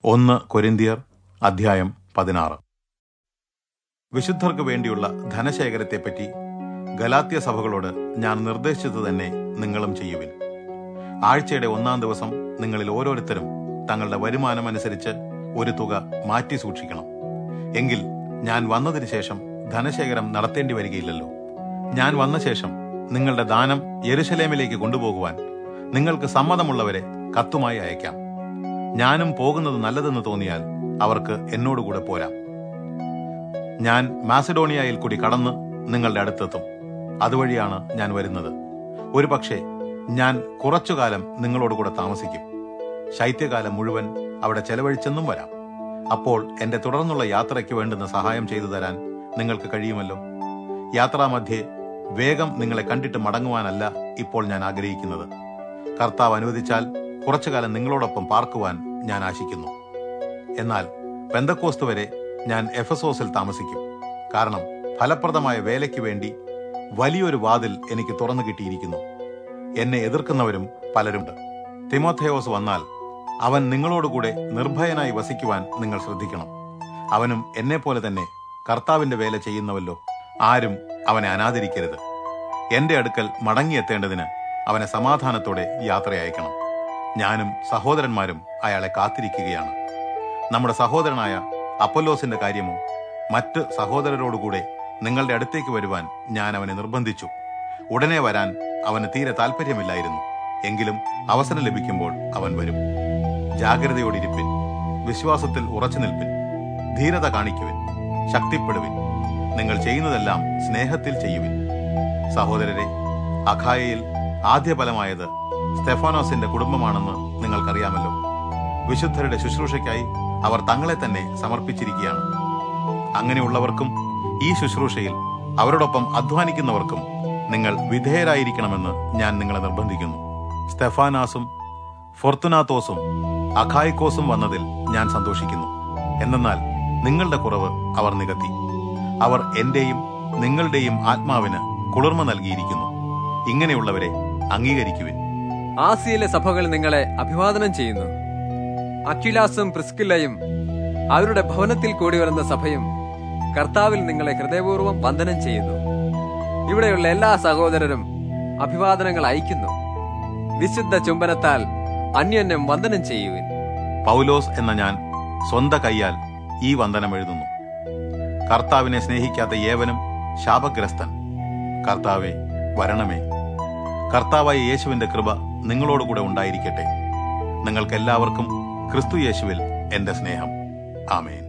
ഒന്ന് കൊരിന്തിയർ അധ്യായം പതിനാറ് വിശുദ്ധർക്ക് വേണ്ടിയുള്ള ധനശേഖരത്തെപ്പറ്റി ഗലാത്യ സഭകളോട് ഞാൻ നിർദ്ദേശിച്ചത് തന്നെ നിങ്ങളും ചെയ്യുവിൻ ആഴ്ചയുടെ ഒന്നാം ദിവസം നിങ്ങളിൽ ഓരോരുത്തരും തങ്ങളുടെ വരുമാനമനുസരിച്ച് ഒരു തുക മാറ്റി സൂക്ഷിക്കണം എങ്കിൽ ഞാൻ വന്നതിന് ശേഷം ധനശേഖരം നടത്തേണ്ടി വരികയില്ലല്ലോ ഞാൻ വന്ന ശേഷം നിങ്ങളുടെ ദാനം യെരുശലേമിലേക്ക് കൊണ്ടുപോകുവാൻ നിങ്ങൾക്ക് സമ്മതമുള്ളവരെ കത്തുമായി അയക്കാം ഞാനും പോകുന്നത് നല്ലതെന്ന് തോന്നിയാൽ അവർക്ക് എന്നോടുകൂടെ പോരാം ഞാൻ മാസഡോണിയയിൽ കൂടി കടന്ന് നിങ്ങളുടെ അടുത്തെത്തും അതുവഴിയാണ് ഞാൻ വരുന്നത് ഒരു പക്ഷേ ഞാൻ കുറച്ചുകാലം നിങ്ങളോടുകൂടെ താമസിക്കും ശൈത്യകാലം മുഴുവൻ അവിടെ ചെലവഴിച്ചെന്നും വരാം അപ്പോൾ എന്റെ തുടർന്നുള്ള യാത്രയ്ക്ക് വേണ്ടുന്ന സഹായം ചെയ്തു തരാൻ നിങ്ങൾക്ക് കഴിയുമല്ലോ യാത്രാമധ്യേ വേഗം നിങ്ങളെ കണ്ടിട്ട് മടങ്ങുവാനല്ല ഇപ്പോൾ ഞാൻ ആഗ്രഹിക്കുന്നത് കർത്താവ് അനുവദിച്ചാൽ കുറച്ചുകാലം നിങ്ങളോടൊപ്പം പാർക്കുവാൻ ഞാൻ ആശിക്കുന്നു എന്നാൽ പെന്തക്കോസ്ത് വരെ ഞാൻ എഫസോസിൽ താമസിക്കും കാരണം ഫലപ്രദമായ വേലയ്ക്ക് വേണ്ടി വലിയൊരു വാതിൽ എനിക്ക് തുറന്നു കിട്ടിയിരിക്കുന്നു എന്നെ എതിർക്കുന്നവരും പലരുണ്ട് തിമോഥയോസ് വന്നാൽ അവൻ നിങ്ങളോടുകൂടെ നിർഭയനായി വസിക്കുവാൻ നിങ്ങൾ ശ്രദ്ധിക്കണം അവനും എന്നെപ്പോലെ തന്നെ കർത്താവിന്റെ വേല ചെയ്യുന്നവല്ലോ ആരും അവനെ അനാദരിക്കരുത് എന്റെ അടുക്കൽ മടങ്ങിയെത്തേണ്ടതിന് അവനെ സമാധാനത്തോടെ യാത്ര അയക്കണം ഞാനും സഹോദരന്മാരും അയാളെ കാത്തിരിക്കുകയാണ് നമ്മുടെ സഹോദരനായ അപ്പൊല്ലോസിന്റെ കാര്യമോ മറ്റ് സഹോദരരോടുകൂടെ നിങ്ങളുടെ അടുത്തേക്ക് വരുവാൻ ഞാൻ അവനെ നിർബന്ധിച്ചു ഉടനെ വരാൻ അവന് തീരെ താല്പര്യമില്ലായിരുന്നു എങ്കിലും അവസരം ലഭിക്കുമ്പോൾ അവൻ വരും ജാഗ്രതയോടിരിപ്പിൻ വിശ്വാസത്തിൽ ഉറച്ചു നിൽപ്പിൻ ധീരത കാണിക്കുവിൻ ശക്തിപ്പെടുവിൻ നിങ്ങൾ ചെയ്യുന്നതെല്ലാം സ്നേഹത്തിൽ ചെയ്യുവിൻ സഹോദരരെ അഖായയിൽ ആദ്യഫലമായത് സ്റ്റെഫാനോസിന്റെ കുടുംബമാണെന്ന് നിങ്ങൾക്കറിയാമല്ലോ വിശുദ്ധരുടെ ശുശ്രൂഷയ്ക്കായി അവർ തങ്ങളെ തന്നെ സമർപ്പിച്ചിരിക്കുകയാണ് അങ്ങനെയുള്ളവർക്കും ഈ ശുശ്രൂഷയിൽ അവരോടൊപ്പം അധ്വാനിക്കുന്നവർക്കും നിങ്ങൾ വിധേയരായിരിക്കണമെന്ന് ഞാൻ നിങ്ങളെ നിർബന്ധിക്കുന്നു സ്റ്റെഫാനാസും ഫൊർത്തുനാത്തോസും അഖായിക്കോസും വന്നതിൽ ഞാൻ സന്തോഷിക്കുന്നു എന്തെന്നാൽ നിങ്ങളുടെ കുറവ് അവർ നികത്തി അവർ എന്റെയും നിങ്ങളുടെയും ആത്മാവിന് കുളിർമ നൽകിയിരിക്കുന്നു ഇങ്ങനെയുള്ളവരെ അംഗീകരിക്കുവിൻ ആസിയയിലെ സഭകൾ നിങ്ങളെ അഭിവാദനം ചെയ്യുന്നു അക്വിലാസും പ്രിസ്കില്ലയും അവരുടെ ഭവനത്തിൽ കൂടി വരുന്ന സഭയും കർത്താവിൽ നിങ്ങളെ ഹൃദയപൂർവ്വം വന്ദനം ചെയ്യുന്നു ഇവിടെയുള്ള എല്ലാ സഹോദരരും അഭിവാദനങ്ങൾ അയക്കുന്നു വിശുദ്ധ ചുംബനത്താൽ അന്യോന്യം വന്ദനം ചെയ്യുവിൻ പൗലോസ് എന്ന ഞാൻ സ്വന്ത കൈയാൽ ഈ വന്ദനം എഴുതുന്നു കർത്താവിനെ സ്നേഹിക്കാത്ത ഏവനും ശാപഗ്രസ്തൻ കർത്താവെ വരണമേ കർത്താവായ യേശുവിന്റെ കൃപ നിങ്ങളോടുകൂടെ ഉണ്ടായിരിക്കട്ടെ നിങ്ങൾക്കെല്ലാവർക്കും ക്രിസ്തു യേശുവിൽ എന്റെ സ്നേഹം ആമേൻ